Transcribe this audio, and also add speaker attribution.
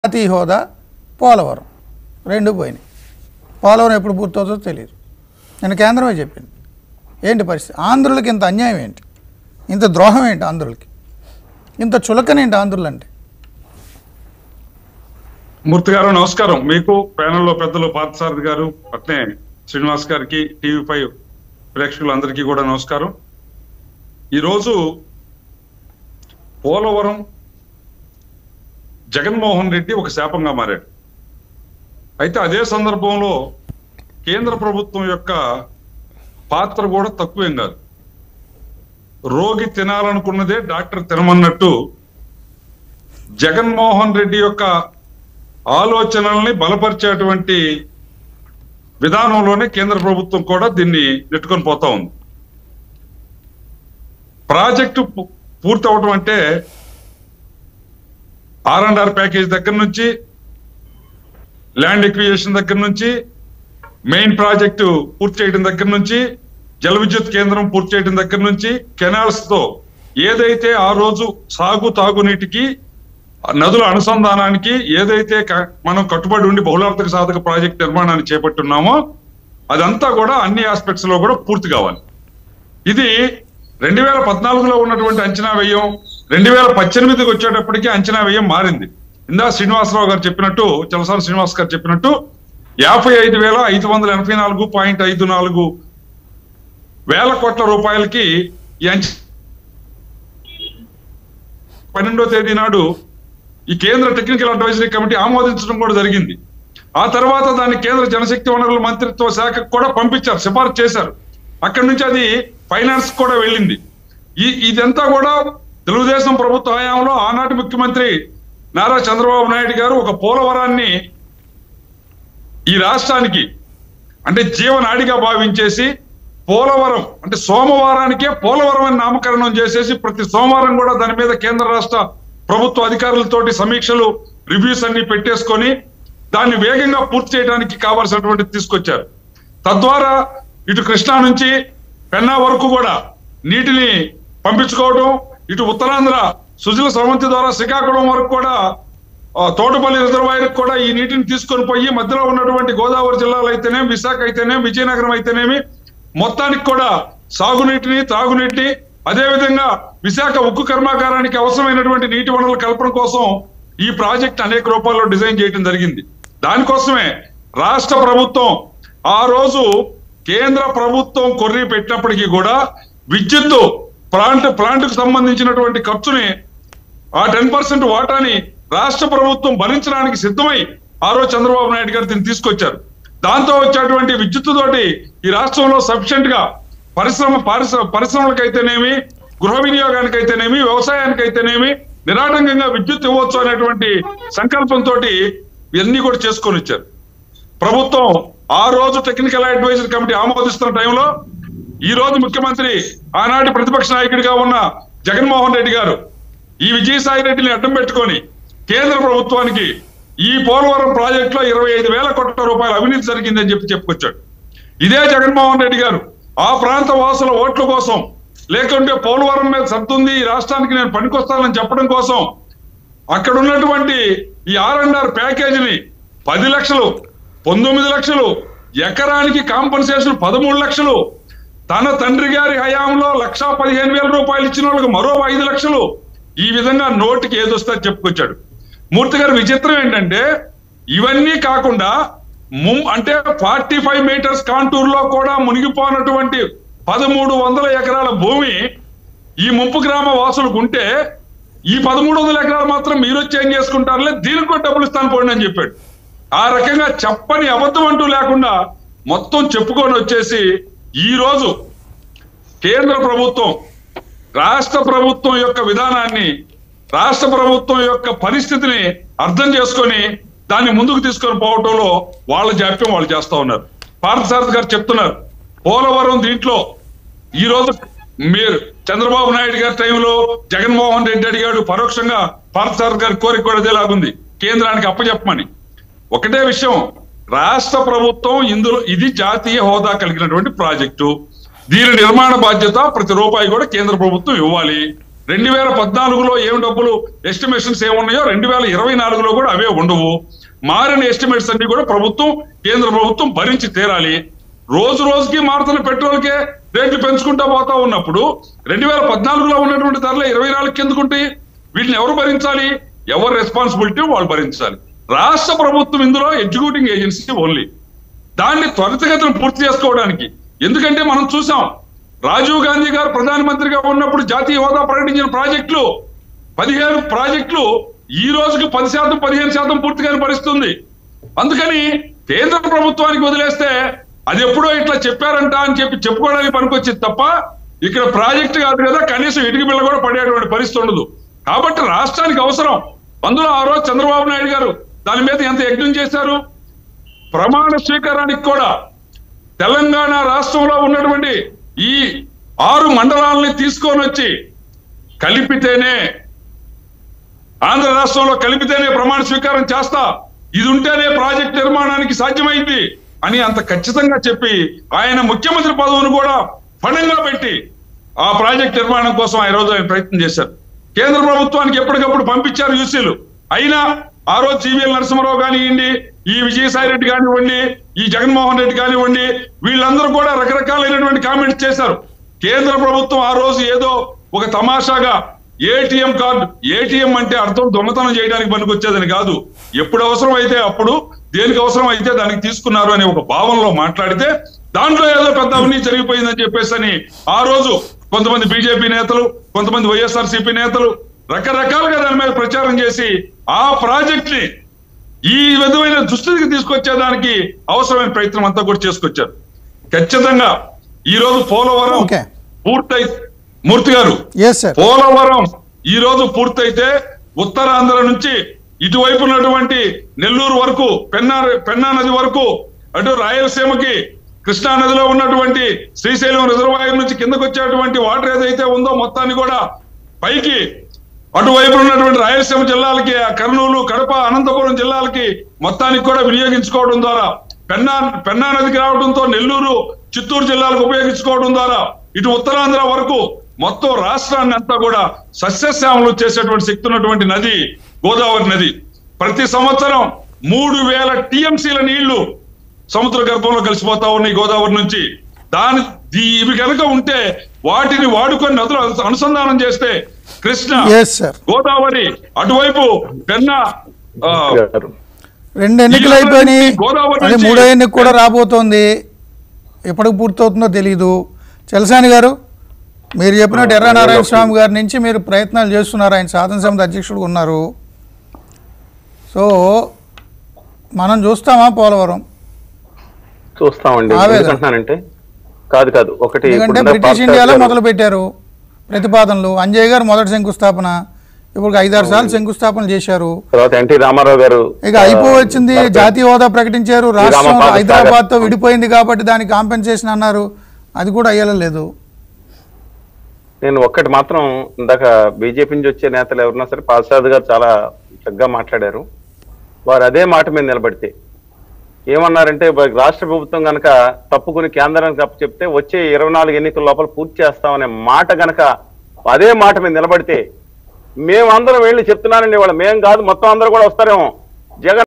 Speaker 1: జాతీయ హోదా పోలవరం రెండు పోయినాయి పోలవరం ఎప్పుడు పూర్తవుతుందో తెలియదు నేను కేంద్రమే చెప్పింది ఏంటి పరిస్థితి ఆంధ్రులకి ఇంత అన్యాయం ఏంటి ఇంత ద్రోహం ఏంటి ఆంధ్రులకి ఇంత చులకనేంటి ఆంధ్రులు అంటే
Speaker 2: మూర్తి గారు నమస్కారం మీకు ప్యానెల్లో పెద్దలు పార్థసారథి గారు అట్నే శ్రీనివాస్ గారికి టీవీ ఫైవ్ ప్రేక్షకులందరికీ కూడా నమస్కారం ఈరోజు పోలవరం జగన్మోహన్ రెడ్డి ఒక శాపంగా మారాడు అయితే అదే సందర్భంలో కేంద్ర ప్రభుత్వం యొక్క పాత్ర కూడా తక్కువేం కాదు రోగి తినాలనుకున్నదే డాక్టర్ తినమన్నట్టు జగన్మోహన్ రెడ్డి యొక్క ఆలోచనల్ని బలపరిచేటువంటి విధానంలోనే కేంద్ర ప్రభుత్వం కూడా దీన్ని నెట్టుకొని పోతా ఉంది ప్రాజెక్టు పు- పూర్తి అవడం అంటే ఆర్ అండ్ ఆర్ ప్యాకేజ్ దగ్గర నుంచి ల్యాండ్ ఎక్విజేషన్ దగ్గర నుంచి మెయిన్ ప్రాజెక్టు పూర్తి చేయడం దగ్గర నుంచి జల విద్యుత్ కేంద్రం పూర్తి చేయడం దగ్గర నుంచి కెనాల్స్ తో ఏదైతే ఆ రోజు సాగు తాగునీటికి నదుల అనుసంధానానికి ఏదైతే క- మనం కట్టుబడి ఉండి బహుళార్థక సాధక ప్రాజెక్ట్ నిర్మాణాన్ని చేపట్టున్నామో అదంతా కూడా అన్ని ఆస్పెక్ట్స్ లో కూడా పూర్తి కావాలి ఇది రెండు వేల పద్నాలుగులో ఉన్నటువంటి అంచనా వ్యయం రెండు వేల పద్దెనిమిదికి వచ్చేటప్పటికి అంచనా వ్యయం మారింది ఇందా శ్రీనివాసరావు గారు చెప్పినట్టు చలసాని శ్రీనివాస్ గారు చెప్పినట్టు యాభై ఐదు వేల ఐదు వందల ఎనభై నాలుగు పాయింట్ ఐదు నాలుగు వేల కోట్ల రూపాయలకి ఈ అంచనా పన్నెండో తేదీ నాడు ఈ కేంద్ర టెక్నికల్ అడ్వైజరీ కమిటీ ఆమోదించడం కూడా జరిగింది ఆ తర్వాత దాన్ని కేంద్ర జనశక్తి వనరుల మంత్రిత్వ శాఖకు కూడా పంపించారు సిఫారసు చేశారు అక్కడి నుంచి అది ఫైనాన్స్ కూడా వెళ్ళింది ఈ ఇదంతా కూడా తెలుగుదేశం ప్రభుత్వ హయాంలో ఆనాటి ముఖ్యమంత్రి నారా చంద్రబాబు నాయుడు గారు ఒక పోలవరాన్ని ఈ రాష్ట్రానికి అంటే జీవనాడిగా భావించేసి పోలవరం అంటే సోమవారానికే పోలవరం అని నామకరణం చేసేసి ప్రతి సోమవారం కూడా దాని మీద కేంద్ర రాష్ట్ర ప్రభుత్వ అధికారులతోటి సమీక్షలు రివ్యూస్ అన్ని పెట్టేసుకొని దాన్ని వేగంగా పూర్తి చేయడానికి కావాల్సినటువంటి తీసుకొచ్చారు తద్వారా ఇటు కృష్ణా నుంచి పెన్నా వరకు కూడా నీటిని పంపించుకోవడం ఇటు ఉత్తరాంధ్ర సుజల స్రవంతి ద్వారా శ్రీకాకుళం వరకు కూడా ఆ, తోటపల్లి రిజర్వాయర్ కూడా ఈ నీటిని తీసుకొని పోయి మధ్యలో ఉన్నటువంటి గోదావరి జిల్లాలు అయితేనేమి విశాఖ అయితేనేమి విజయనగరం అయితేనేమి మొత్తానికి కూడా సాగునీటిని త్రాగునీటిని అదేవిధంగా విశాఖ ఉక్కు కర్మాగారానికి అవసరమైనటువంటి నీటి వనరుల కల్పన కోసం ఈ ప్రాజెక్ట్ అనేక రూపాల్లో డిజైన్ చేయడం జరిగింది దానికోసమే రాష్ట్ర ప్రభుత్వం ఆ రోజు కేంద్ర ప్రభుత్వం కొర్రీ పెట్టినప్పటికీ కూడా విద్యుత్తు ప్లాంట్ ప్లాంట్ కు సంబంధించినటువంటి ఖర్చుని ఆ టెన్ పర్సెంట్ వాటాని రాష్ట్ర ప్రభుత్వం భరించడానికి సిద్ధమై ఆ రోజు చంద్రబాబు నాయుడు గారు దీన్ని తీసుకొచ్చారు దాంతో వచ్చేటువంటి విద్యుత్తు తోటి ఈ రాష్ట్రంలో సఫిషియెంట్ గా పరిశ్రమ పరిశ్రమ పరిశ్రమలకైతేనేమి గృహ వినియోగానికైతేనేమి వ్యవసాయానికైతేనేమి నిరాటంకంగా విద్యుత్ ఇవ్వచ్చు అనేటువంటి సంకల్పంతో ఇవన్నీ కూడా చేసుకొని వచ్చారు ప్రభుత్వం ఆ రోజు టెక్నికల్ అడ్వైజరీ కమిటీ ఆమోదిస్తున్న టైంలో ఈ రోజు ముఖ్యమంత్రి ఆనాటి ప్రతిపక్ష నాయకుడిగా ఉన్న జగన్మోహన్ రెడ్డి గారు ఈ విజయసాయి రెడ్డిని అడ్డం పెట్టుకొని కేంద్ర ప్రభుత్వానికి ఈ పోలవరం ప్రాజెక్ట్ లో ఇరవై ఐదు వేల కోట్ల రూపాయల అవినీతి జరిగిందని చెప్పి చెప్పుకొచ్చాడు ఇదే జగన్మోహన్ రెడ్డి గారు ఆ ప్రాంత వాసుల ఓట్ల కోసం లేకుంటే పోలవరం మీద సర్దుంది ఈ రాష్ట్రానికి నేను పనికొస్తానని చెప్పడం కోసం అక్కడ ఉన్నటువంటి ఈ ఆర్ అండ్ ఆర్ ప్యాకేజీని పది లక్షలు పంతొమ్మిది లక్షలు ఎకరానికి కాంపన్సేషన్ పదమూడు లక్షలు తన తండ్రి గారి హయాంలో లక్షా పదిహేను వేల రూపాయలు ఇచ్చిన వాళ్ళకి మరో ఐదు లక్షలు ఈ విధంగా నోటికి ఏదొస్తే చెప్పుకొచ్చాడు మూర్తి గారి విచిత్రం ఏంటంటే ఇవన్నీ కాకుండా ము- అంటే ఫార్టీ ఫైవ్ మీటర్స్ కాంటూర్ లో కూడా మునిగిపోయినటువంటి పదమూడు వందల ఎకరాల భూమి ఈ ముంపు గ్రామ వాసులకు ఉంటే ఈ పదమూడు వందల ఎకరాలు మాత్రం మీరు వచ్చి ఏం చేసుకుంటారులే దీనికి కూడా డబ్బులు ఇస్తాను పోండి అని చెప్పాడు ఆ రకంగా చెప్పని అబద్ధం అంటూ లేకుండా మొత్తం చెప్పుకొని వచ్చేసి ఈ రోజు కేంద్ర ప్రభుత్వం రాష్ట్ర ప్రభుత్వం యొక్క విధానాన్ని రాష్ట్ర ప్రభుత్వం యొక్క పరిస్థితిని అర్థం చేసుకొని దాన్ని ముందుకు తీసుకొని పోవటంలో వాళ్ళ జాప్యం వాళ్ళు చేస్తా ఉన్నారు పార్థసారథి గారు చెప్తున్నారు పోలవరం దీంట్లో ఈ రోజు మీరు చంద్రబాబు నాయుడు గారి టైంలో జగన్మోహన్ రెడ్డి అడిగాడు పరోక్షంగా పార్థసారథి గారి కోరిక కూడా ఇదేలాగుంది కేంద్రానికి అప్పచెప్పమని ఒకటే విషయం రాష్ట్ర ప్రభుత్వం ఇందులో ఇది జాతీయ హోదా కలిగినటువంటి ప్రాజెక్టు దీని నిర్మాణ బాధ్యత ప్రతి రూపాయి కూడా కేంద్ర ప్రభుత్వం ఇవ్వాలి రెండు వేల పద్నాలుగులో ఏం డబ్బులు ఎస్టిమేషన్స్ ఏమున్నాయో రెండు వేల ఇరవై నాలుగులో కూడా అవే ఉండవు మారిన ఎస్టిమేట్స్ అన్ని కూడా ప్రభుత్వం కేంద్ర ప్రభుత్వం భరించి తీరాలి రోజు రోజుకి మారుతున్న పెట్రోల్కే రేట్లు పెంచుకుంటా పోతా ఉన్నప్పుడు రెండు వేల పద్నాలుగులో ఉన్నటువంటి ధరలు ఇరవై నాలుగు కిందకుంటాయి వీటిని ఎవరు భరించాలి ఎవరు రెస్పాన్సిబిలిటీ వాళ్ళు భరించాలి రాష్ట్ర ప్రభుత్వం ఇందులో ఎగ్జిక్యూటింగ్ ఏజెన్సీ ఓన్లీ దాన్ని త్వరితగతిన పూర్తి చేసుకోవడానికి ఎందుకంటే మనం చూసాం రాజీవ్ గాంధీ గారు ప్రధానమంత్రిగా ఉన్నప్పుడు జాతీయ హోదా ప్రకటించిన ప్రాజెక్టులు పదిహేను ప్రాజెక్టులు ఈ రోజుకి పది శాతం పదిహేను శాతం పూర్తిగా పరిస్థితుంది అందుకని కేంద్ర ప్రభుత్వానికి వదిలేస్తే అది ఎప్పుడో ఇట్లా చెప్పారంట అని చెప్పి చెప్పుకోవడానికి పనికొచ్చింది తప్ప ఇక్కడ ప్రాజెక్ట్ కాదు కదా కనీసం ఇటుక బిళ్ళ కూడా పడేటువంటి పరిస్థితి ఉండదు కాబట్టి రాష్ట్రానికి అవసరం అందులో ఆ రోజు చంద్రబాబు నాయుడు గారు దాని మీద ఎంత యజ్ఞం చేశారు ప్రమాణ స్వీకారానికి కూడా తెలంగాణ రాష్ట్రంలో ఉన్నటువంటి ఈ ఆరు మండలాలని తీసుకొని వచ్చి కలిపితేనే ఆంధ్ర రాష్ట్రంలో కలిపితేనే ప్రమాణ స్వీకారం చేస్తా ఇది ఉంటేనే ప్రాజెక్ట్ నిర్మాణానికి సాధ్యమైంది అని అంత ఖచ్చితంగా చెప్పి ఆయన ముఖ్యమంత్రి పదవిని కూడా ఫండంగా పెట్టి ఆ ప్రాజెక్ట్ నిర్మాణం కోసం ఆ రోజు ఆయన ప్రయత్నం చేశారు కేంద్ర ప్రభుత్వానికి ఎప్పటికప్పుడు పంపించారు యూసీలు అయినా ఆ రోజు జీవీఎల్ నరసింహరావు కానివ్వండి ఈ విజయసాయి రెడ్డి కానివ్వండి ఈ జగన్మోహన్ రెడ్డి కానివ్వండి వీళ్ళందరూ కూడా రకరకాలైనటువంటి కామెంట్స్ చేశారు కేంద్ర ప్రభుత్వం ఆ రోజు ఏదో ఒక తమాషాగా ఏటీఎం కార్డు ఏటీఎం అంటే అర్థం దొంగతనం చేయడానికి పనికొచ్చేదని కాదు ఎప్పుడు అవసరం అయితే అప్పుడు దేనికి అవసరం అయితే దానికి తీసుకున్నారు అనే ఒక భావనలో మాట్లాడితే దాంట్లో ఏదో పెద్ద అవినీతి జరిగిపోయిందని చెప్పేసి అని ఆ రోజు కొంతమంది బీజేపీ నేతలు కొంతమంది వైఎస్ఆర్సీపీ నేతలు రకరకాలుగా దాని మీద ప్రచారం చేసి ఆ ప్రాజెక్ట్ ని ఈ విధమైన దుస్థితికి తీసుకొచ్చేదానికి అవసరమైన ప్రయత్నం అంతా కూడా చేసుకొచ్చారు ఖచ్చితంగా ఈ రోజు పోలవరం
Speaker 1: Okay.
Speaker 2: పూర్తయి మూర్తి గారు
Speaker 1: ఎస్ సార్
Speaker 2: పోలవరం ఈ రోజు పూర్తయితే ఉత్తరాంధ్ర నుంచి ఇటువైపు ఉన్నటువంటి నెల్లూరు వరకు పెన్నా పెన్నా నది వరకు అటు రాయలసీమకి కృష్ణా నదిలో ఉన్నటువంటి శ్రీశైలం రిజర్వాయర్ నుంచి కిందకు వచ్చేటువంటి వాటర్ ఏదైతే ఉందో మొత్తాన్ని కూడా పైకి అటువైపు ఉన్నటువంటి రాయలసీమ జిల్లాలకి ఆ కర్నూలు కడప అనంతపురం జిల్లాలకి మొత్తానికి కూడా వినియోగించుకోవడం ద్వారా పెన్నా పెన్నా నదికి రావడంతో నెల్లూరు చిత్తూరు జిల్లాలకు ఉపయోగించుకోవడం ద్వారా ఇటు ఉత్తరాంధ్ర వరకు మొత్తం రాష్ట్రాన్ని అంతా కూడా సస్యశ్యామలు చేసేటువంటి శక్తి ఉన్నటువంటి నది గోదావరి నది ప్రతి సంవత్సరం మూడు వేల టీఎంసీల నీళ్లు సముద్ర గర్భంలో కలిసిపోతా ఉన్నాయి గోదావరి నుంచి దాని దీ- ఇవి కనుక ఉంటే వాటిని వాడుకొని నదులు అను- అనుసంధానం చేస్తే కృష్ణ
Speaker 1: ఎస్ సార్
Speaker 2: గోదావరి అటువైపు పెన్నా ఆ,
Speaker 3: గారు
Speaker 1: రెండు ఎన్నికలు అయిపోయినాయి
Speaker 2: గోదావరి
Speaker 1: అది
Speaker 2: నుంచి-
Speaker 1: మూడో ఎన్నిక కూడా రాబోతోంది ఎప్పటికి పూర్తవుతుందో తెలియదు చలసాని గారు మీరు చెప్పినట్టు ఎర్ర నారాయణ స్వామి గారి నుంచి మీరు ప్రయత్నాలు చేస్తున్నారు ఆయన శాసన సమితి అధ్యక్షుడు ఉన్నారు సో మనం చూస్తామా పోలవరం
Speaker 3: చూస్తామండి
Speaker 1: ఆవేదన.
Speaker 3: ఎందుకంటున్నానంటే కాదు కాదు ఒకటి
Speaker 1: ఎందుకంటే
Speaker 3: ఇప్పుడున్న
Speaker 1: బ్రిటిష్
Speaker 3: పాశ్చాత్య
Speaker 1: ఇండియాలో
Speaker 3: గారు-
Speaker 1: మొదలు పెట్టారు ప్రతిపాదనలు అంజయ్ గారు మొదటి శంకుస్థాపన ఇప్పుడు ఐదారు సార్లు శంకుస్థాపన చేశారు
Speaker 3: తర్వాత ఎన్టీ రామారావు గారు
Speaker 1: ఇక అయిపో వచ్చింది
Speaker 3: ఆ,
Speaker 1: జాతీయ హోదా ప్రకటించారు రాష్ట్రం
Speaker 3: రామపాద
Speaker 1: హైదరాబాద్ తో
Speaker 3: సాగర్.
Speaker 1: విడిపోయింది కాబట్టి దానికి కాంపెన్సేషన్ అన్నారు అది కూడా అయ్యలేదు
Speaker 3: నేను ఒక్కటి మాత్రం ఇందాక బీజేపీ నుంచి వచ్చే నేతలు ఎవరున్నా సరే పాశ్చాద్ గారు చాలా చక్కగా మాట్లాడారు వారు అదే మాట మీద నిలబడితే ఏమన్నారంటే బ- రాష్ట్ర ప్రభుత్వం గనక తప్పుకుని కేంద్రానికి అప్పు చెప్తే వచ్చే ఇరవై నాలుగు ఎన్నికల లోపల పూర్తి చేస్తామనే మాట గనక అదే మాట మీద నిలబడితే మేమందరం వెళ్ళి చెప్తున్నానండి వాళ్ళు మేం కాదు మొత్తం అందరూ కూడా వస్తారేమో జగన్